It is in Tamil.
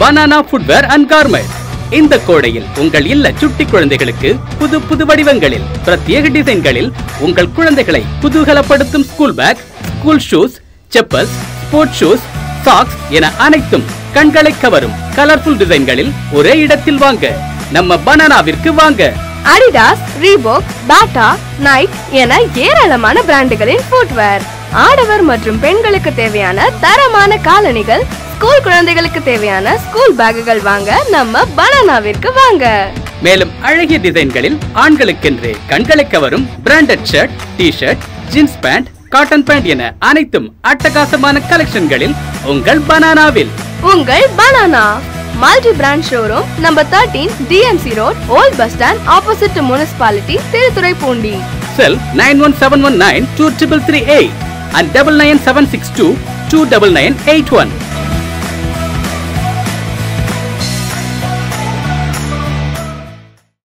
பனானா ஃபுட்வேர் அண்ட் கார்மெண்ட் இந்த கோடையில் உங்கள் இல்ல சுட்டி குழந்தைகளுக்கு புது புது வடிவங்களில் பிரத்யேக டிசைன்களில் உங்கள் குழந்தைகளை குதூகலப்படுத்தும் school bag school shoes chappals sports shoes socks என அனைத்தும் கண்களை கவரும் கலர்ஃபுல் டிசைன்களில் ஒரே இடத்தில் வாங்க நம்ம பனானாவிற்கு வாங்க அடிடாஸ் ரீபோக் பாட்டா நைக் என ஏராளமான பிராண்டுகளின் ஃபுட்வேர் ஆடவர் மற்றும் பெண்களுக்கு தேவையான தரமான காலணிகள் ஸ்கூல் குழந்தைகளுக்கு தேவையான ஸ்கூல் பேக்குகள் வாங்க நம்ம பனானாவிற்கு வாங்க மேலும் அழகிய டிசைன்களில் ஆண்களுக்கென்று கண்களை கவரும் branded shirt T shirt jeans pant cotton pant என அனைத்தும் அட்டகாசமான கலெக்ஷன்களில் உங்கள் பனானாவில் உங்கள் Banana multi brand showroom number thirteen TMC road old bus stand opposite municipality Thiruthuraipoondi cell nine one seven one nine two triple three eight and double nine seven six two two double nine eight one